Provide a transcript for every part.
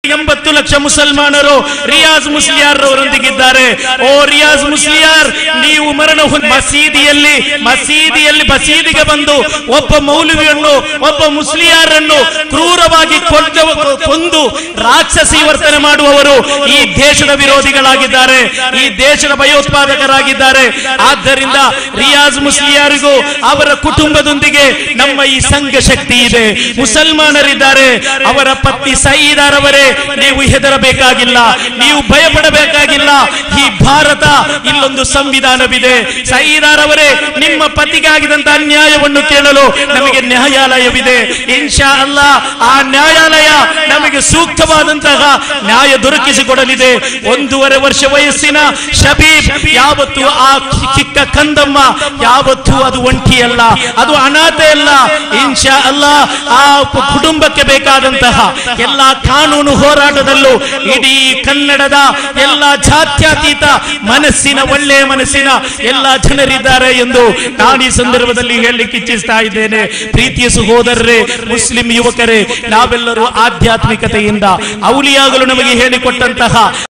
ಎಂಬತ್ತು ಲಕ್ಷ ಮುಸಲ್ಮಾನರು ರಿಯಾಜ್ ಮುಸ್ಲಿಯಾರ್ ಅವರೊಂದಿಗಿದ್ದಾರೆ ಓ ರಿಯಾಜ್ ಮುಸ್ಲಿಯಾರ್ ನೀವು ಮರಣ ಹೊಂದಿ ಮಸೀದಿಯಲ್ಲಿ ಮಸೀದಿಯಲ್ಲಿ ಮಸೀದಿಗೆ ಬಂದು ಒಬ್ಬ ಮೌಲವಿಯನ್ನು ಒಬ್ಬ ಮುಸ್ಲಿಯಾರನ್ನು ಕ್ರೂರವಾಗಿ ಕೊಂದ ಕೊಂದು ರಾಕ್ಷಸಿ ವರ್ತನೆ ಮಾಡುವವರು ಈ ದೇಶದ ವಿರೋಧಿಗಳಾಗಿದ್ದಾರೆ ಈ ದೇಶದ ಭಯೋತ್ಪಾದಕರಾಗಿದ್ದಾರೆ ಆದ್ದರಿಂದ ರಿಯಾಜ್ ಮುಸ್ಲಿಯಾರಿಗೂ ಅವರ ಕುಟುಂಬದೊಂದಿಗೆ ನಮ್ಮ ಈ ಸಂಘ ಶಕ್ತಿ ಇದೆ ಮುಸಲ್ಮಾನರಿದ್ದಾರೆ ಅವರ ಪತ್ನಿ ಸಯೀದಾರವರೇ ನೀವು ಹೆದರಬೇಕಾಗಿಲ್ಲ ನೀವು ಭಯಪಡಬೇಕಾಗಿಲ್ಲ ಈ ಭಾರತ ಇಲ್ಲೊಂದು ಸಂವಿಧಾನವಿದೆ ಸಯೀದಾರವರೇ ನಿಮ್ಮ ಪತಿಗಾಗಿದಂತ ಅನ್ಯಾಯವನ್ನು ಕೇಳಲು ನಮಗೆ ನ್ಯಾಯಾಲಯವಿದೆ ಇನ್ಶಾ ಅಲ್ಲ ಆ ನ್ಯಾಯಾಲಯ ನಮಗೆ ಸೂಕ್ತವಾದಂತಹ ನ್ಯಾಯ ದೊರಕಿಸಿಕೊಡಲಿದೆ ಒಂದೂವರೆ ವರ್ಷ ವಯಸ್ಸಿನ ಶಬೀಬ್ ಯಾವತ್ತು ಆ ಚಿ- ಚಿಕ್ಕ ಕಂದಮ್ಮ ಯಾವತ್ತೂ ಅದು ಒಂಟಿಯಲ್ಲ ಅದು ಅನಾಥೆ ಅಲ್ಲ ಇನ್ಶಾ ಅಲ್ಲ ಆ ಪ- ಕುಟುಂಬಕ್ಕೆ ಬೇಕಾದಂತಹ ಎಲ್ಲ ಕಾನೂನು ಹೋರಾಟದಲ್ಲೂ ಇಡೀ ಕನ್ನಡದ ಎಲ್ಲ ಜಾತ್ಯತೀತ ಮನಸ್ಸಿನ ಒಳ್ಳೆಯ ಮನಸ್ಸಿನ ಎಲ್ಲ ಜನರಿದ್ದಾರೆ ಎಂದು ನಾನು ಈ ಸಂದರ್ಭದಲ್ಲಿ ಹೇಳಲಿಕ್ಕೆ ಇಚ್ಛಿಸ್ತಾ ಇದ್ದೇನೆ ಪ್ರೀತಿಯ ಸಹೋದರರೇ ಮುಸ್ಲಿಂ ಯುವಕರೇ ನಾವೆಲ್ಲರೂ ಆಧ್ಯಾತ್ಮಿಕತೆಯಿಂದ ಔಲಿಯಾಗಲು ನಮಗೆ ಹೇಳಿಕೊಟ್ಟಂತಹ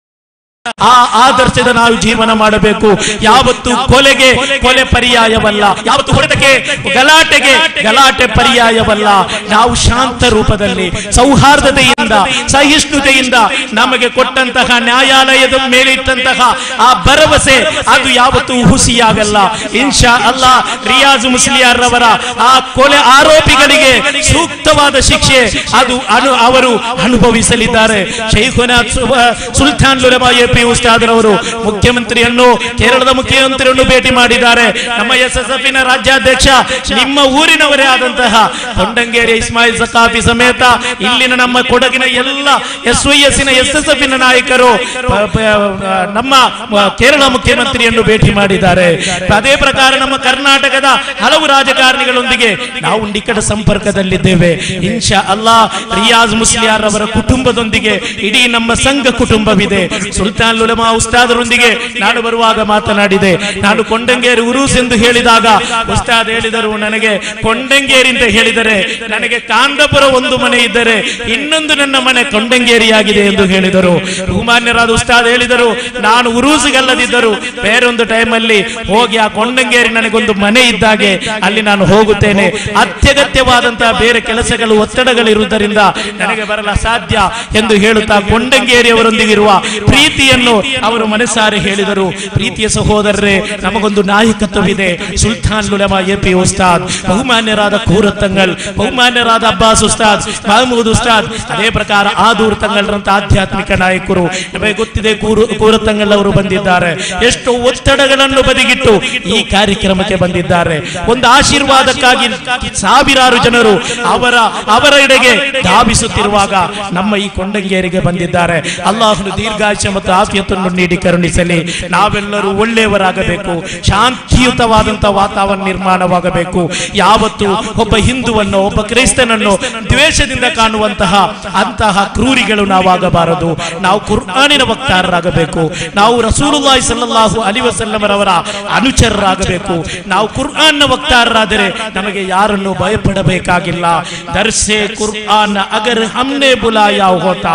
ಆ ಆದರ್ಶದ ನಾವು ಜೀವನ ಮಾಡಬೇಕು ಯಾವತ್ತು ಕೊಲೆಗೆ ಕೊಲೆ ಪರ್ಯಾಯವಲ್ಲ ಯಾವತ್ತು ಹೊಡೆತಕ್ಕೆ ಗಲಾಟೆಗೆ ಗಲಾಟೆ ಪರ್ಯಾಯವಲ್ಲ ನಾವು ಶಾಂತ ರೂಪದಲ್ಲಿ ಸೌಹಾರ್ದತೆಯಿಂದ ಸಹಿಷ್ಣುತೆಯಿಂದ ನಮಗೆ ಕೊಟ್ಟಂತಹ ನ್ಯಾಯಾಲಯದ ಮೇಲಿಟ್ಟಂತಹ ಆ ಭರವಸೆ ಅದು ಯಾವತ್ತೂ ಹುಸಿಯಾಗಲ್ಲ ಇನ್ಶಾ ಅಲ್ಲ ರಿಯಾಜ್ ಮುಸ್ಲಿಯಾರ್ ಅವರ ಆ ಕೊಲೆ ಆರೋಪಿಗಳಿಗೆ ಸೂಕ್ತವಾದ ಶಿಕ್ಷೆ ಅದು ಅನು ಅವರು ಅನುಭವಿಸಲಿದ್ದಾರೆ ಶೈಖುನಾ ಸುಲ್ತಾನ್ ಲುಲಮಾ ಎ ಪಿ ಉಸ್ತಾದರವರು ಮುಖ್ಯಮಂತ್ರಿಯನ್ನು ಕೇರಳದ ಮುಖ್ಯಮಂತ್ರಿಯನ್ನು ಭೇಟಿ ಮಾಡಿದ್ದಾರೆ ನಮ್ಮ ಎಸ್ ಎಸ್ ಎಫ್ ರಾಜ್ಯಾಧ್ಯಕ್ಷ ನಿಮ್ಮ ಊರಿನವರೇ ಆದಂತಹ ಕೊಂಡಂಗೇರಿ ಇಸ್ಮಾಯಿಲ್ ಸಕಾಫಿ ಸಮೇತ ಇಲ್ಲಿನ ನಮ್ಮ ಕೊಡಗಿನ ಎಲ್ಲ S Y S S S F ನಾಯಕರು ಪ- ಪ- ನಮ್ಮ ಕೇರಳ ಮುಖ್ಯಮಂತ್ರಿಯನ್ನು ಭೇಟಿ ಮಾಡಿದ್ದಾರೆ ಅದೇ ಪ್ರಕಾರ ನಮ್ಮ ಕರ್ನಾಟಕದ ಹಲವು ರಾಜಕಾರಣಿಗಳೊಂದಿಗೆ ನಾವು ನಿಕಟ ಸಂಪರ್ಕದಲ್ಲಿದ್ದೇವೆ ಇನ್ಶಾ ಅಲ್ಲಾ ರಿಯಾಜ್ ಮುಸ್ಲಿಯಾರ್ ಅವರ ಕುಟುಂಬದೊಂದಿಗೆ ಇಡೀ ನಮ್ಮ ಸಂಘ ಕುಟುಂಬವಿದೆ ಸುಲ್ತಾನ್ ಲುಲಮಾ ಉಸ್ತಾದರೊಂದಿಗೆ ನಾನು ಬರುವಾಗ ಮಾತನಾಡಿದೆ ನಾನು ಕೊಂಡಂಗೇರಿ ಉರೂಸ್ ಎಂದು ಹೇಳಿದಾಗ ಉಸ್ತಾದ್ ಹೇಳಿದರು ನನಗೆ ಕೊಂಡಂಗೇರಿ ಅಂತ ಹೇಳಿದರೆ ನನಗೆ ಕಾಂಡಪುರ ಒಂದು ಮನೆ ಇದ್ದರೆ ಇನ್ನೊಂದು ನನ್ನ ಮನೆ ಕೊಂಡಂಗೇರಿಯಾಗಿದೆ ಎಂದು ಹೇಳಿದರು ಬಹುಮಾನ್ಯರಾದ ಉಸ್ತಾದ್ ಹೇಳಿದರು ನಾನು ಉರೂಸಿಗಲ್ಲದಿದ್ದರು ಬೇರೊಂದು ಟೈಮಲ್ಲಿ ಹೋಗಿ ಆ ಕೊಂಡಂಗೇರಿ ನನಗೊಂದು ಮನೆ ಇದ್ದಾಗೆ ಅಲ್ಲಿ ನಾನು ಹೋಗುತ್ತೇನೆ ಅತ್ಯಗತ್ಯವಾದಂತಹ ಬೇರೆ ಕೆಲಸಗಳು ಒತ್ತಡಗಳಿರುವುದರಿಂದ ನನಗೆ ಬರಲು ಅಸಾಧ್ಯ ಎಂದು ಹೇಳುತ್ತಾ ಕೊಂಡಂಗೇರಿಯವರೊಂದಿಗಿರುವ ಪ್ರೀತಿಯನ್ನು ಅವರು ಮನಸಾರೆ ಹೇಳಿದರು ಪ್ರೀತಿಯ ಸಹೋದರರೇ ನಮಗೊಂದು ನಾಯಕತ್ವವಿದೆ ಸುಲ್ತಾನ್ ಲುಲಮಾ ಎ ಪಿ ಉಸ್ತಾದ್ ಬಹುಮಾನ್ಯರಾದ ಕೂರತ್ತಂಗಳ್ ಬಹುಮಾನ್ಯರಾದ ಅಬ್ಬಾಸ್ ಉಸ್ತಾದ್ ಮಹಮೂದ್ ಉಸ್ತಾದ್ ಅದೇ ಪ್ರಕಾರ ಆದೂರ್ ತಂಗಳ್ರಂತ ಆಧ್ಯಾತ್ಮಿಕ ನಾಯಕರು ನಮಗೆ ಗೊತ್ತಿದೆ ಕೂರು ಕೂರತ್ತಂಗಳ್ ಅವರು ಬಂದಿದ್ದಾರೆ ಎಷ್ಟು ಒತ್ತಡಗಳನ್ನು ಬದಿಗಿಟ್ಟು ಈ ಕಾರ್ಯಕ್ರಮಕ್ಕೆ ಬಂದಿದ್ದಾರೆ ಒಂದು ಆಶೀರ್ವಾದಕ್ಕಾಗಿ ಸಾವಿರಾರು ಜನರು ಅವರ ಅವರ ಎಡೆಗೆ ಧಾವಿಸುತ್ತಿರುವಾಗ ನಮ್ಮ ಈ ಕೊಂಡಂಗೇರಿಗೆ ಬಂದಿದ್ದಾರೆ ಅಲ್ಲಾಹನು ದೀರ್ಘಾಯುಷ್ಯ ಮತ್ತು ಆಫಿಯತನ್ನು ನೀಡಿ ಕರುಣಿಸಲಿ ನಾವೆಲ್ಲರೂ ಒಳ್ಳೆಯವರಾಗಬೇಕು ಶಾಂತಿಯುತವಾದಂತಹ ವಾತಾವರಣ ನಿರ್ಮಾಣವಾಗಬೇಕು ಯಾವತ್ತು ಒಬ್ಬ ಹಿಂದುವನ್ನು ಒಬ್ಬ ಕ್ರೈಸ್ತನನ್ನು ದ್ವೇಷದಿಂದ ಕಾಣುವಂತಹ ಅಂತಹ ಕ್ರೂರಿಗಳು ನಾವಾಗಬಾರದು ನಾವು ಕುರ್ಆನಿನ ವಕ್ತಾರರಾಗಬೇಕು ನಾವು ರಸೂಲುಲ್ಲಾಹಿ ಸಲ್ಲಲ್ಲಾಹು ಅಲಿ ವಸಲ್ಲಮರವರ ಅನುಚರರಾಗಬೇಕು ನಾವು ಕುರ್ಆನ್ನ ವಕ್ತಾರರಾದರೆ ನಮಗೆ ಯಾರನ್ನು ಭಯಪಡಬೇಕಾಗಿಲ್ಲ ದರ್ಸೆ ಕುರ್ಆನ್ ಅಗರ್ ಹಮ್ನೆ ಬುಲಾಯ ಹೋತಾ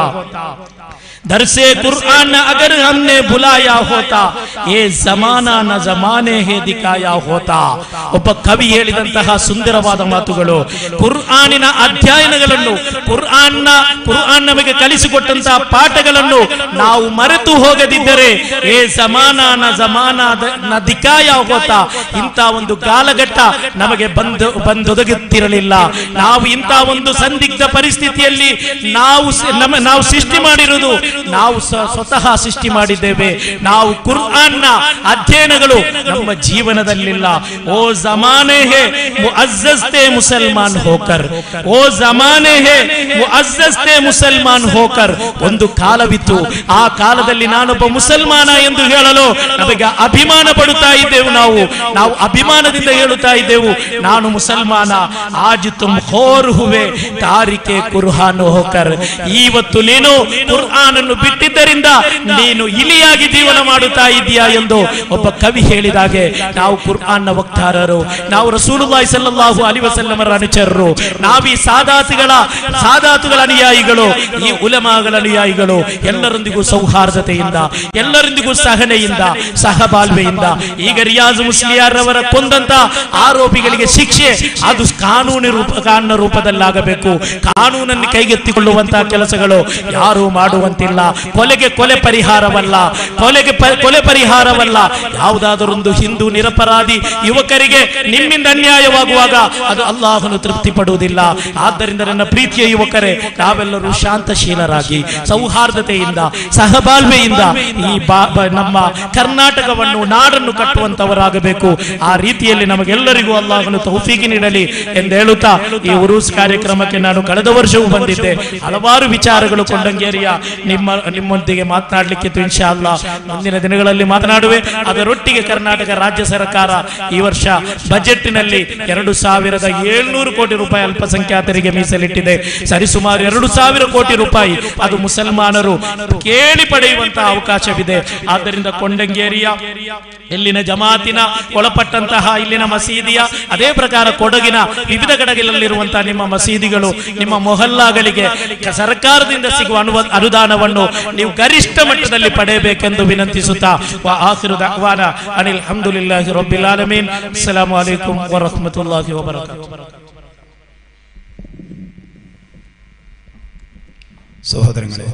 दर से कुरान अगर हमने बुलाया होता ये ಜಮಾನ ನ ಜಮಾನೆ ಹೇ ದಿಕಾಯ ಹೋತಾ ಒಬ್ಬ ಕವಿ ಹೇಳಿದಂತಹ ಸುಂದರವಾದ ಮಾತುಗಳು ಕುರ್ಆನಿನ ಅಧ್ಯಯನಗಳನ್ನು ಕುರ್ಆನ್ನ ಕುರ್ಆನ್ ನಮಗೆ ಕಲಿಸಿಕೊಟ್ಟಂತಹ ಪಾಠಗಳನ್ನು ನಾವು ಮರೆತು ಹೋಗದಿದ್ದರೆ ಏ ಜಮಾನ ನ ಜಮಾನ ನ ದಿಕಾಯ ಹೋತಾ ಇಂಥ ಒಂದು ಕಾಲಘಟ್ಟ ನಮಗೆ ಬಂದು ಬಂದೊದಗುತ್ತಿರಲಿಲ್ಲ ನಾವು ಇಂಥ ಒಂದು ಸಂದಿಗ್ಧ ಪರಿಸ್ಥಿತಿಯಲ್ಲಿ ನಾವು ಸ- ನಮ್ಮ ನಾವು ಸೃಷ್ಟಿ ಮಾಡಿರುವುದು ನಾವು ಸ- ಸ್ವತಃ ಸೃಷ್ಟಿ ಮಾಡಿದ್ದೇವೆ ನಾವು ಕುರ್ಆನ್ನ ಅಧ್ಯಯನಗಳು ನಮ್ಮ ಜೀವನದಲ್ಲಿಲ್ಲ ಓ ಜಮಾನೆ ಹೇ ಮುಅಜ್ಜಸ್ತೆ ಮುಸಲ್ಮಾನ್ ಹೋಕರ್ ಓ ಜಮಾನೆ ಹೇ ಮುಅಜ್ಜಸ್ತೆ ಮುಸಲ್ಮಾನ್ ಹೋಕರ್ ಒಂದು ಕಾಲವಿತ್ತು ಆ ಕಾಲದಲ್ಲಿ ನಾನೊಬ್ಬ ಮುಸಲ್ಮಾನ ಎಂದು ಹೇಳಲು ನಮಗೆ ಅಭಿಮಾನ ಪಡುತ್ತಾ ಇದ್ದೆವು ನಾವು ನಾವು ಅಭಿಮಾನದಿಂದ ಹೇಳುತ್ತಾ ಇದ್ದೆವು ನಾನು ಮುಸಲ್ಮಾನ ಆಜ್ ತುಮ್ ಹೋರ್ ಹುವೆ ತಾರಿಕೆ ಕುರ್ಹಾನ್ ಹೋಕರ್ ಇವತ್ತು ನೀನು ಕುರ್ಆನ್ ಅನ್ನು ಬಿಟ್ಟಿದ್ದರಿಂದ ನೀನು ಇಲಿಯಾಗಿ ಜೀವನ ಮಾಡುತ್ತಾ ಇದೆಯಾ ಎಂದು ಒಬ್ಬ ಕವಿ ಹೇಳಿದಾಗೆ ನಾವು ಕುರ್ಆನ್ನ ವಕ್ತಾರರು ನಾವು ರಸೂಲುಲ್ಲಾಹಿ ಸಲ್ಲಲ್ಲಾಹು ಅಲೈಹಿ ವಸಲ್ಲಮರ ಅನುಚರರು ನಾವು ಈ ಸಾದಾತುಗಳ ಸಾದಾತುಗಳ ಅನುಯಾಯಿಗಳು ಈ ಉಲಮಾಗಳ ಅನುಯಾಯಿಗಳು ಎಲ್ಲರೊಂದಿಗೂ ಸೌಹಾರ್ದತೆಯಿಂದ ಎಲ್ಲರೊಂದಿಗೂ ಸಹನೆಯಿಂದ ಸಹಬಾಳ್ವೆಯಿಂದ ಈಗ ರಿಯಾಜ್ ಮುಸ್ಲಿಯಾರ್ ಅವರ ಕೊಂದಂತ ಆರೋಪಿಗಳಿಗೆ ಶಿಕ್ಷೆ ಅದು ಕಾನೂನು ರೂಪ ಕಾನೂನ ರೂಪದಲ್ಲಾಗಬೇಕು ಕಾನೂನನ್ನು ಕೈಗೆತ್ತಿಕೊಳ್ಳುವಂತಹ ಕೆಲಸಗಳು ಯಾರೂ ಮಾಡುವಂತಿಲ್ಲ ಕೊಲೆಗೆ ಕೊಲೆ ಪರಿಹಾರವಲ್ಲ ಕೊಲೆಗೆ ಪ- ಕೊಲೆ ಪರಿಹಾರವಲ್ಲ ಯಾವುದಾದರೊಂದು ಹಿಂದೂ ನಿರಪರಾಧಿ ಯುವಕರಿಗೆ ನಿಮ್ಮಿಂದ ಅನ್ಯಾಯವಾಗುವಾಗ ಅದು ಅಲ್ಲಾಹನು ತೃಪ್ತಿ ಪಡುವುದಿಲ್ಲ ಆದ್ದರಿಂದ ನನ್ನ ಪ್ರೀತಿಯ ಯುವಕರೇ ನಾವೆಲ್ಲರೂ ಶಾಂತಶೀಲರಾಗಿ ಸೌಹಾರ್ದತೆಯಿಂದ ಸಹಬಾಳ್ವೆಯಿಂದ ಈ ಬಾ- ಬ- ನಮ್ಮ ಕರ್ನಾಟಕವನ್ನು ನಾಡನ್ನು ಕಟ್ಟುವಂತವರಾಗಬೇಕು ಆ ರೀತಿಯಲ್ಲಿ ನಮಗೆಲ್ಲರಿಗೂ ಅಲ್ಲಾಹನು ತೌಫೀಗಿ ನೀಡಲಿ ಎಂದು ಹೇಳುತ್ತಾ ಈ ಉರೂಸ್ ಕಾರ್ಯಕ್ರಮಕ್ಕೆ ನಾನು ಕಳೆದ ವರ್ಷವೂ ಬಂದಿದ್ದೆ ಹಲವಾರು ವಿಚಾರಗಳು ಕೊಂಡಂಗೇರಿಯ ನಿಮ್ಮ ನಿಮ್ಮೊಂದಿಗೆ ಮಾತನಾಡಲಿಕ್ಕೆ ಇನ್ಶಾ ಅಲ್ಲಾ ಮುಂದಿನ ದಿನಗಳಲ್ಲಿ ಮಾತನಾಡುವೆ ಅದರೊಟ್ಟಿಗೆ ಕರ್ನಾಟಕ ರಾಜ್ಯ ಸರ್ಕಾರ ಈ ವರ್ಷ ಬಜೆಟ್ನಲ್ಲಿ ಎರಡು ಸಾವಿರದ ಏಳ್ನೂರು ಕೋಟಿ ರೂಪಾಯಿ ಅಲ್ಪಸಂಖ್ಯಾತರಿಗೆ ಮೀಸಲಿಟ್ಟಿದೆ ಸರಿಸುಮಾರು ಎರಡು ಸಾವಿರ ಕೋಟಿ ರೂಪಾಯಿ ಅದು ಮುಸಲ್ಮಾನರು ಕೇಳಿ ಪಡೆಯುವಂತಹ ಅವಕಾಶವಿದೆ ಆದ್ದರಿಂದ ಕೊಂಡಂಗೇರಿಯ ಇಲ್ಲಿನ ಜಮಾತಿನ ಒಳಪಟ್ಟಂತಹ ಇಲ್ಲಿನ ಮಸೀದಿಯ ಅದೇ ಪ್ರಕಾರ ಕೊಡಗಿನ ವಿವಿಧ ಕಡೆಗಳಲ್ಲಿರುವಂತಹ ನಿಮ್ಮ ಮಸೀದಿಗಳು ನಿಮ್ಮ ಮೊಹಲ್ಲಾಗಳಿಗೆ ಸರ್ಕಾರದಿಂದ ಸಿಗುವ ಅನುವ- ಅನುದಾನವನ್ನು ನೀವು ಗರಿಷ್ಠ ಮಟ್ಟದಲ್ಲಿ ಪಡೆಯಬೇಕೆಂದು ವಿನಂತಿಸುತ್ತಾ ವ ಆಖಿರು ದಅವಾನ ಅನಿಲ್ ಹಮ್ದುಲಿಲ್ಲಾಹಿ ರಬ್ಬಿಲ್ ಆಲಮೀನ್ ಅಸ್ಸಲಾಮು ಅಲೈಕುಂ ವರಹ್ಮತುಲ್ಲಾಹಿ ವಬರಕಾತುಹು ಸಹೋದರಗಳೇ